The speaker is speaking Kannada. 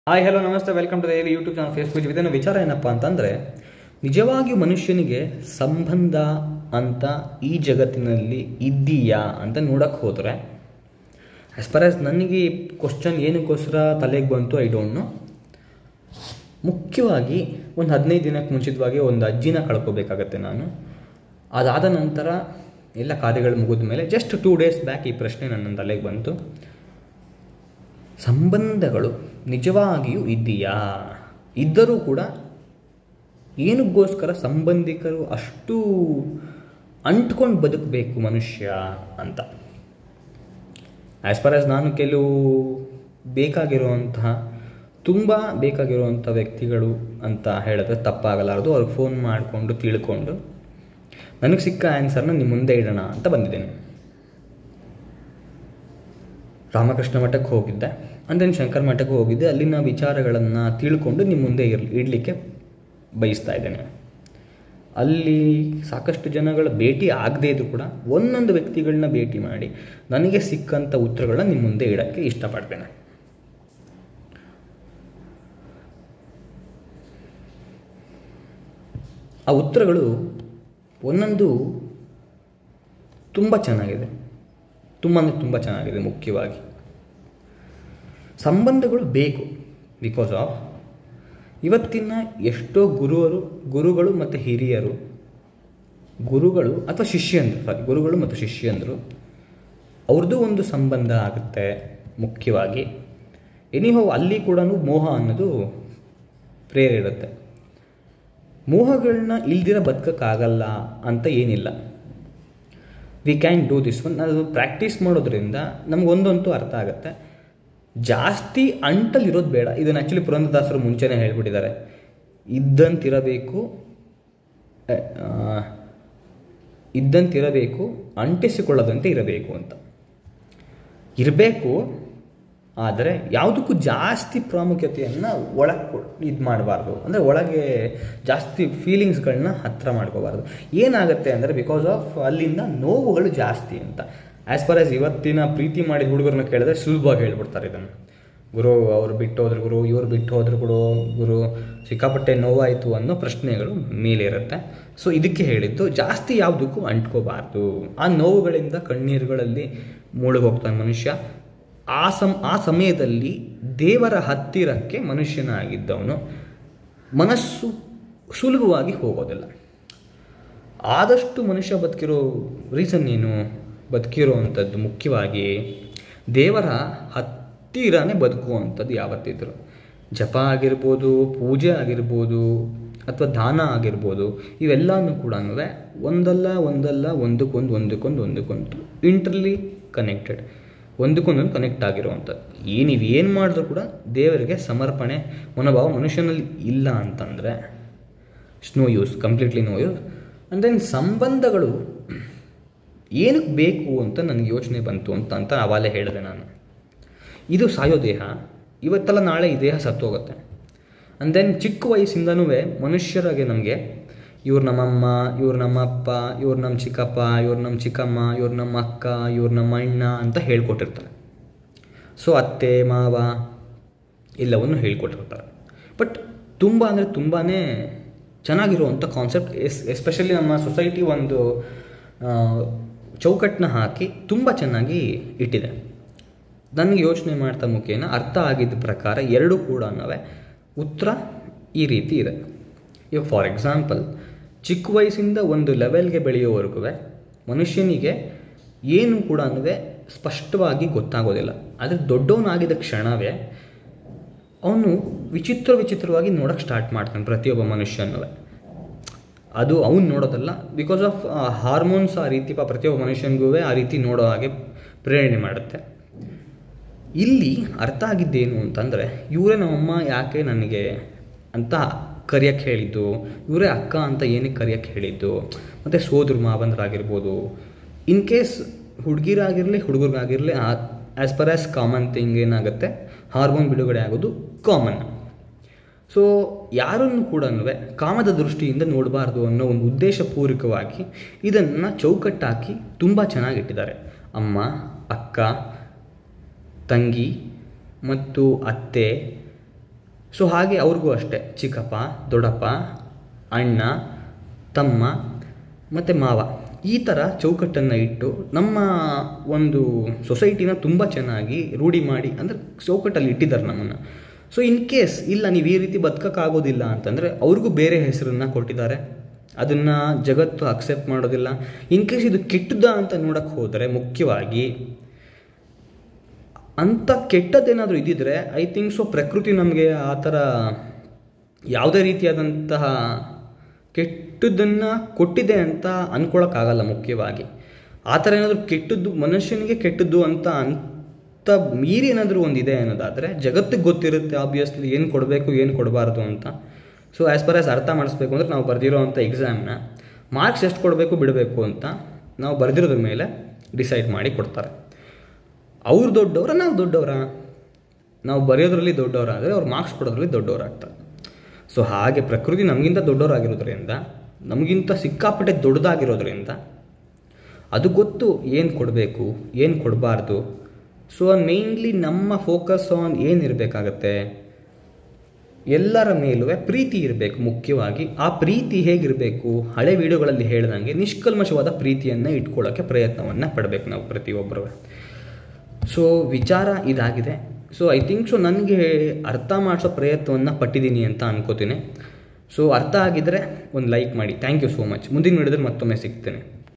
ಹಾಯ್ ಹಲೋ ನಮಸ್ತೆ welcome to the YouTube channel Facebook ಇದನ್ನ ವಿಚಾರ ಏನಪ್ಪ ಅಂತಂದರೆ ನಿಜವಾಗಿಯೂ ಮನುಷ್ಯನಿಗೆ ಸಂಬಂಧ ಅಂತ ಈ ಜಗತ್ತಿನಲ್ಲಿ ಇದ್ದೀಯಾ ಅಂತ ನೋಡಕ್ಕೆ ಹೋದರೆ ಆ್ಯಸ್ ಪರ್ ಆಸ್ ನನಗೆ ಕ್ವಶನ್ ಏನಕ್ಕೋಸ್ಕರ ತಲೆಗೆ ಬಂತು ಐ ಡೋಂಟ್ ನೋ ಮುಖ್ಯವಾಗಿ ಒಂದು ಹದಿನೈದು ದಿನಕ್ಕೆ ಮುಂಚಿತವಾಗಿ ಒಂದು ಅಜ್ಜಿನ ಕಳ್ಕೊಬೇಕಾಗತ್ತೆ ನಾನು ಅದಾದ ನಂತರ ಎಲ್ಲ ಕಾರ್ಯಗಳು ಮುಗಿದ ಮೇಲೆ ಜಸ್ಟ್ ಟೂ ಡೇಸ್ ಬ್ಯಾಕ್ ಈ ಪ್ರಶ್ನೆ ನನ್ನ ತಲೆಗೆ ಬಂತು ಸಂಬಂಧಗಳು ನಿಜವಾಗಿಯೂ ಇದ್ದೀಯಾ ಇದ್ದರೂ ಕೂಡ ಏನಕ್ಕೋಸ್ಕರ ಸಂಬಂಧಿಕರು ಅಷ್ಟು ಅಂಟ್ಕೊಂಡು ಬದುಕಬೇಕು ಮನುಷ್ಯ ಅಂತ ಆ್ಯಸ್ ಪರ್ ಆಸ್ ನಾನು ಕೆಲವು ಬೇಕಾಗಿರುವಂತಹ ತುಂಬ ಬೇಕಾಗಿರುವಂಥ ವ್ಯಕ್ತಿಗಳು ಅಂತ ಹೇಳಿದ್ರೆ ತಪ್ಪಾಗಲಾರದು ಅವ್ರಿಗೆ ಫೋನ್ ಮಾಡಿಕೊಂಡು ತಿಳ್ಕೊಂಡು ನನಗೆ ಸಿಕ್ಕ ಆನ್ಸರ್ನ ನಿಮ್ಮ ಮುಂದೆ ಇಡೋಣ ಅಂತ ಬಂದಿದ್ದೇನೆ ರಾಮಕೃಷ್ಣ ಮಠಕ್ಕೆ ಹೋಗಿದ್ದೆ ಅಂದರೆ ಶಂಕರ ಮಠಕ್ಕೆ ಹೋಗಿದ್ದೆ ಅಲ್ಲಿನ ವಿಚಾರಗಳನ್ನು ತಿಳ್ಕೊಂಡು ನಿಮ್ಮ ಮುಂದೆ ಇರ್ ಇಡಲಿಕ್ಕೆ ಬಯಸ್ತಾ ಇದ್ದೇನೆ ಅಲ್ಲಿ ಸಾಕಷ್ಟು ಜನಗಳ ಭೇಟಿ ಆಗದೇ ಇದ್ರೂ ಕೂಡ ಒಂದೊಂದು ವ್ಯಕ್ತಿಗಳನ್ನ ಭೇಟಿ ಮಾಡಿ ನನಗೆ ಸಿಕ್ಕಂಥ ಉತ್ತರಗಳನ್ನ ನಿಮ್ಮ ಮುಂದೆ ಇಡೋಕ್ಕೆ ಇಷ್ಟಪಡ್ತೇನೆ ಆ ಉತ್ತರಗಳು ಒಂದೊಂದು ತುಂಬ ಚೆನ್ನಾಗಿದೆ ತುಂಬ ಅಂದರೆ ತುಂಬ ಚೆನ್ನಾಗಿದೆ ಮುಖ್ಯವಾಗಿ ಸಂಬಂಧಗಳು ಬೇಕು ಬಿಕಾಸ್ ಆಫ್ ಇವತ್ತಿನ ಎಷ್ಟೋ ಗುರುವರು ಗುರುಗಳು ಮತ್ತು ಹಿರಿಯರು ಗುರುಗಳು ಅಥವಾ ಶಿಷ್ಯಂದರು ಸಾರಿ ಗುರುಗಳು ಮತ್ತು ಶಿಷ್ಯಂದರು ಅವ್ರದ್ದು ಒಂದು ಸಂಬಂಧ ಆಗುತ್ತೆ ಮುಖ್ಯವಾಗಿ ಎನಿಹೋ ಅಲ್ಲಿ ಕೂಡ ಮೋಹ ಅನ್ನೋದು ಪ್ರೇರಿರುತ್ತೆ ಮೋಹಗಳನ್ನ ಇಲ್ದಿರ ಬದುಕೋಕ್ಕಾಗಲ್ಲ ಅಂತ ಏನಿಲ್ಲ we can do this one ಅದು ಪ್ರಾಕ್ಟೀಸ್ ಮಾಡೋದ್ರಿಂದ ನಮಗೊಂದಂತೂ ಅರ್ಥ ಆಗುತ್ತೆ ಜಾಸ್ತಿ ಅಂಟಲ್ಲಿರೋದು ಬೇಡ ಇದನ್ನು ಆ್ಯಕ್ಚುಲಿ ಪುರಂದರದಾಸರು ಮುಂಚೆನೇ ಹೇಳ್ಬಿಟ್ಟಿದ್ದಾರೆ ಇದ್ದಂತಿರಬೇಕು ಇದ್ದಂತಿರಬೇಕು ಅಂಟಿಸಿಕೊಳ್ಳದಂತೆ ಇರಬೇಕು ಅಂತ ಇರಬೇಕು ಆದರೆ ಯಾವುದಕ್ಕೂ ಜಾಸ್ತಿ ಪ್ರಾಮುಖ್ಯತೆಯನ್ನು ಒಳಗೆ ಇದು ಮಾಡಬಾರ್ದು ಅಂದರೆ ಒಳಗೆ ಜಾಸ್ತಿ ಫೀಲಿಂಗ್ಸ್ಗಳನ್ನ ಹತ್ತಿರ ಮಾಡ್ಕೋಬಾರ್ದು ಏನಾಗುತ್ತೆ ಅಂದರೆ ಬಿಕಾಸ್ ಆಫ್ ಅಲ್ಲಿಂದ ನೋವುಗಳು ಜಾಸ್ತಿ ಅಂತ ಆ್ಯಸ್ ಪರ್ ಆಸ್ ಇವತ್ತಿನ ಪ್ರೀತಿ ಮಾಡಿದ ಹುಡುಗರನ್ನ ಕೇಳಿದ್ರೆ ಸುಲಭವಾಗಿ ಹೇಳ್ಬಿಡ್ತಾರೆ ಇದನ್ನು ಗುರು ಅವ್ರು ಬಿಟ್ಟು ಹೋದ್ರು ಗುರು ಇವ್ರು ಬಿಟ್ಟು ಹೋದ್ರು ಗುರು ಗುರು ಸಿಕ್ಕಾಪಟ್ಟೆ ನೋವಾಯಿತು ಅನ್ನೋ ಪ್ರಶ್ನೆಗಳು ಮೇಲೆ ಇರುತ್ತೆ ಸೊ ಇದಕ್ಕೆ ಹೇಳಿದ್ದು ಜಾಸ್ತಿ ಯಾವುದಕ್ಕೂ ಅಂಟ್ಕೋಬಾರ್ದು ಆ ನೋವುಗಳಿಂದ ಕಣ್ಣೀರುಗಳಲ್ಲಿ ಮುಳುಗೋಗ್ತಾನೆ ಮನುಷ್ಯ ಆ ಸಮ್ ಆ ಸಮಯದಲ್ಲಿ ದೇವರ ಹತ್ತಿರಕ್ಕೆ ಮನುಷ್ಯನಾಗಿದ್ದವನು ಮನಸ್ಸು ಸುಲಭವಾಗಿ ಹೋಗೋದಿಲ್ಲ ಆದಷ್ಟು ಮನುಷ್ಯ ಬದುಕಿರೋ ರೀಸನ್ ಏನು ಬದುಕಿರೋ ಅಂಥದ್ದು ಮುಖ್ಯವಾಗಿ ದೇವರ ಹತ್ತಿರನೇ ಬದುಕುವಂಥದ್ದು ಯಾವತ್ತಿದ್ರು ಜಪ ಆಗಿರ್ಬೋದು ಪೂಜೆ ಆಗಿರ್ಬೋದು ಅಥವಾ ದಾನ ಆಗಿರ್ಬೋದು ಇವೆಲ್ಲನೂ ಕೂಡ ಒಂದಲ್ಲ ಒಂದಲ್ಲ ಒಂದಕ್ಕೊಂದು ಒಂದಕ್ಕೊಂದು ಒಂದಕ್ಕೊಂದು ಇಂಟರ್ಲಿ ಕನೆಕ್ಟೆಡ್ ಒಂದಕ್ಕೊಂದೊಂದು ಕನೆಕ್ಟ್ ಆಗಿರುವಂಥದ್ದು ಈ ನೀವು ಏನು ಮಾಡಿದ್ರೂ ಕೂಡ ದೇವರಿಗೆ ಸಮರ್ಪಣೆ ಮನೋಭಾವ ಮನುಷ್ಯನಲ್ಲಿ ಇಲ್ಲ ಅಂತಂದರೆ no use completely no use and then ಸಂಬಂಧಗಳು ಏನಕ್ಕೆ ಬೇಕು ಅಂತ ನನಗೆ ಯೋಚನೆ ಬಂತು ಅಂತ ಅಂತ ಅವಾಲೇ ಹೇಳಿದೆ ನಾನು ಇದು ಸಾಯೋ ದೇಹ ಇವತ್ತೆಲ್ಲ ನಾಳೆ ಈ ದೇಹ ಸತ್ತೋಗುತ್ತೆ ಆ್ಯಂಡ್ ದೆನ್ ಚಿಕ್ಕ ವಯಸ್ಸಿಂದನೂ ಮನುಷ್ಯರಾಗೆ ನಮಗೆ ಇವ್ರು ನಮ್ಮಮ್ಮ ಇವ್ರು ನಮ್ಮಪ್ಪ ಇವ್ರು ನಮ್ಮ ಚಿಕ್ಕಪ್ಪ ಇವ್ರು ನಮ್ಮ ಚಿಕ್ಕಮ್ಮ ಇವ್ರು ನಮ್ಮ ಅಕ್ಕ ಇವ್ರು ನಮ್ಮ ಅಣ್ಣ ಅಂತ ಹೇಳ್ಕೊಟ್ಟಿರ್ತಾರೆ ಸೊ ಅತ್ತೆ ಮಾವ ಎಲ್ಲವನ್ನು ಹೇಳ್ಕೊಟ್ಟಿರ್ತಾರೆ ಬಟ್ ತುಂಬ ಅಂದರೆ ತುಂಬಾ ಚೆನ್ನಾಗಿರುವಂಥ ಕಾನ್ಸೆಪ್ಟ್ ಎಸ್ ಎಸ್ಪೆಷಲಿ ನಮ್ಮ ಸೊಸೈಟಿ ಒಂದು ಚೌಕಟ್ಟನ್ನ ಹಾಕಿ ತುಂಬ ಚೆನ್ನಾಗಿ ಇಟ್ಟಿದೆ ನನಗೆ ಯೋಚನೆ ಮಾಡ್ತಾ ಮುಖೇನ ಅರ್ಥ ಆಗಿದ್ದ ಪ್ರಕಾರ ಎರಡೂ ಕೂಡ ಉತ್ತರ ಈ ರೀತಿ ಇದೆ ಇವಾಗ ಫಾರ್ ಎಕ್ಸಾಂಪಲ್ ಚಿಕ್ಕ ವಯಸ್ಸಿಂದ ಒಂದು ಲೆವೆಲ್ಗೆ ಬೆಳೆಯೋವರೆಗೂ ಮನುಷ್ಯನಿಗೆ ಏನು ಕೂಡ ಅನ್ನೋದೇ ಸ್ಪಷ್ಟವಾಗಿ ಗೊತ್ತಾಗೋದಿಲ್ಲ ಆದರೆ ದೊಡ್ಡವನಾಗಿದ್ದ ಕ್ಷಣವೇ ಅವನು ವಿಚಿತ್ರ ವಿಚಿತ್ರವಾಗಿ ನೋಡೋಕ್ಕೆ ಸ್ಟಾರ್ಟ್ ಮಾಡ್ತಾನೆ ಪ್ರತಿಯೊಬ್ಬ ಮನುಷ್ಯನೂ ಅದು ಅವನು ನೋಡೋದಲ್ಲ ಬಿಕಾಸ್ ಆಫ್ ಹಾರ್ಮೋನ್ಸ್ ಆ ರೀತಿ ಪ್ರತಿಯೊಬ್ಬ ಮನುಷ್ಯನಿಗೂ ಆ ರೀತಿ ನೋಡೋ ಹಾಗೆ ಪ್ರೇರಣೆ ಮಾಡುತ್ತೆ ಇಲ್ಲಿ ಅರ್ಥ ಆಗಿದ್ದೇನು ಅಂತಂದರೆ ಇವರೇ ನಮ್ಮಮ್ಮ ಯಾಕೆ ನನಗೆ ಅಂತ ಕರಿಯಕ್ಕೆ ಹೇಳಿದ್ದು ಇವರೇ ಅಕ್ಕ ಅಂತ ಏನಕ್ಕೆ ಕರಿಯಕ್ಕೆ ಹೇಳಿದ್ದು ಮತ್ತು ಸೋದ್ರ ಮಾವಂದ್ರಾಗಿರ್ಬೋದು ಇನ್ ಕೇಸ್ ಹುಡುಗಿರಾಗಿರಲಿ ಹುಡುಗರಿಗಾಗಿರಲಿ as per as common thing ಏನಾಗುತ್ತೆ ಹಾರ್ಮೋನ್ ಬಿಡುಗಡೆ ಆಗೋದು ಕಾಮನ್ ಸೊ ಯಾರನ್ನು ಕೂಡ ಕಾಮದ ದೃಷ್ಟಿಯಿಂದ ನೋಡಬಾರ್ದು ಅನ್ನೋ ಒಂದು ಉದ್ದೇಶಪೂರ್ವಕವಾಗಿ ಇದನ್ನು ಚೌಕಟ್ಟಾಕಿ ತುಂಬ ಚೆನ್ನಾಗಿಟ್ಟಿದ್ದಾರೆ ಅಮ್ಮ ಅಕ್ಕ ತಂಗಿ ಮತ್ತು ಅತ್ತೆ ಸೊ ಹಾಗೆ ಅವ್ರಿಗೂ ಅಷ್ಟೇ ಚಿಕ್ಕಪ್ಪ ದೊಡ್ಡಪ್ಪ ಅಣ್ಣ ತಮ್ಮ ಮತ್ತು ಮಾವ ಈ ಥರ ಚೌಕಟ್ಟನ್ನು ಇಟ್ಟು ನಮ್ಮ ಒಂದು ಸೊಸೈಟಿನ ತುಂಬ ಚೆನ್ನಾಗಿ ರೂಢಿ ಮಾಡಿ ಅಂದರೆ ಚೌಕಟ್ಟಲ್ಲಿ ಇಟ್ಟಿದ್ದಾರೆ ನಮ್ಮನ್ನು ಸೊ ಇನ್ ಕೇಸ್ ಇಲ್ಲ ನೀವು ಈ ರೀತಿ ಬದುಕೋಕ್ಕಾಗೋದಿಲ್ಲ ಅಂತಂದರೆ ಅವ್ರಿಗೂ ಬೇರೆ ಹೆಸರನ್ನು ಕೊಟ್ಟಿದ್ದಾರೆ ಅದನ್ನು ಜಗತ್ತು ಅಕ್ಸೆಪ್ಟ್ ಮಾಡೋದಿಲ್ಲ ಇನ್ ಕೇಸ್ ಇದು ಕೆಟ್ಟದ ಅಂತ ನೋಡೋಕ್ಕೆ ಹೋದರೆ ಮುಖ್ಯವಾಗಿ ಅಂಥ ಕೆಟ್ಟದ್ದೇನಾದರೂ ಇದ್ದಿದ್ರೆ ಐ ಥಿಂಕ್ ಸೊ ಪ್ರಕೃತಿ ನಮಗೆ ಆ ಥರ ಯಾವುದೇ ರೀತಿಯಾದಂತಹ ಕೆಟ್ಟದ್ದನ್ನು ಕೊಟ್ಟಿದೆ ಅಂತ ಅಂದ್ಕೊಳಕ್ಕಾಗಲ್ಲ ಮುಖ್ಯವಾಗಿ ಆ ಥರ ಏನಾದರೂ ಕೆಟ್ಟದ್ದು ಮನುಷ್ಯನಿಗೆ ಕೆಟ್ಟದ್ದು ಅಂತ ಅಂತ ಮೀರಿ ಏನಾದರೂ ಒಂದಿದೆ ಅನ್ನೋದಾದರೆ ಜಗತ್ತಿಗೆ ಗೊತ್ತಿರುತ್ತೆ ಆಬ್ವಿಯಸ್ಲಿ ಏನು ಕೊಡಬೇಕು ಏನು ಕೊಡಬಾರ್ದು ಅಂತ ಸೊ ಆ್ಯಸ್ ಪರ್ ಆಸ್ ಅರ್ಥ ಮಾಡಿಸ್ಬೇಕು ಅಂದರೆ ನಾವು ಬರೆದಿರೋ ಅಂಥ ಎಕ್ಸಾಮ್ನ ಮಾರ್ಕ್ಸ್ ಎಷ್ಟು ಕೊಡಬೇಕು ಬಿಡಬೇಕು ಅಂತ ನಾವು ಬರೆದಿರೋದ್ರ ಮೇಲೆ ಡಿಸೈಡ್ ಮಾಡಿ ಕೊಡ್ತಾರೆ ಅವ್ರು ದೊಡ್ಡವರ ನಾವು ದೊಡ್ಡವರ ನಾವು ಬರೆಯೋದ್ರಲ್ಲಿ ದೊಡ್ಡವರಾದರೆ ಅವ್ರು ಮಾರ್ಕ್ಸ್ ಕೊಡೋದ್ರಲ್ಲಿ ದೊಡ್ಡವರಾಗ್ತಾರೆ ಸೊ ಹಾಗೆ ಪ್ರಕೃತಿ ನಮಗಿಂತ ದೊಡ್ಡವರಾಗಿರೋದ್ರಿಂದ ನಮಗಿಂತ ಸಿಕ್ಕಾಪಟ್ಟೆ ದೊಡ್ಡದಾಗಿರೋದ್ರಿಂದ ಅದು ಗೊತ್ತು ಏನು ಕೊಡಬೇಕು ಏನು ಕೊಡಬಾರ್ದು ಸೊ ಮೇಯ್ನ್ಲಿ ನಮ್ಮ ಫೋಕಸ್ ಆನ್ ಏನಿರಬೇಕಾಗತ್ತೆ ಎಲ್ಲರ ಮೇಲೂ ಪ್ರೀತಿ ಇರಬೇಕು ಮುಖ್ಯವಾಗಿ ಆ ಪ್ರೀತಿ ಹೇಗಿರಬೇಕು ಹಳೆ ವಿಡಿಯೋಗಳಲ್ಲಿ ಹೇಳ್ದಂಗೆ ನಿಷ್ಕಲ್ಮಶವಾದ ಪ್ರೀತಿಯನ್ನು ಇಟ್ಕೊಳ್ಳೋಕ್ಕೆ ಪ್ರಯತ್ನವನ್ನು ಪಡಬೇಕು ನಾವು ಪ್ರತಿಯೊಬ್ಬರು ಸೊ ವಿಚಾರ ಇದಾಗಿದೆ ಸೊ ಐ ಥಿಂಕ್ ಸೊ ನನಗೆ ಅರ್ಥ ಮಾಡಿಸೋ ಪ್ರಯತ್ನವನ್ನು ಪಟ್ಟಿದ್ದೀನಿ ಅಂತ ಅನ್ಕೋತೀನಿ ಸೊ ಅರ್ಥ ಆಗಿದ್ದರೆ ಒಂದು ಲೈಕ್ ಮಾಡಿ ಥ್ಯಾಂಕ್ ಯು ಸೋ ಮಚ್ ಮುಂದಿನ ವಿಡಿಯೋದಲ್ಲಿ ಮತ್ತೊಮ್ಮೆ ಸಿಗ್ತೇನೆ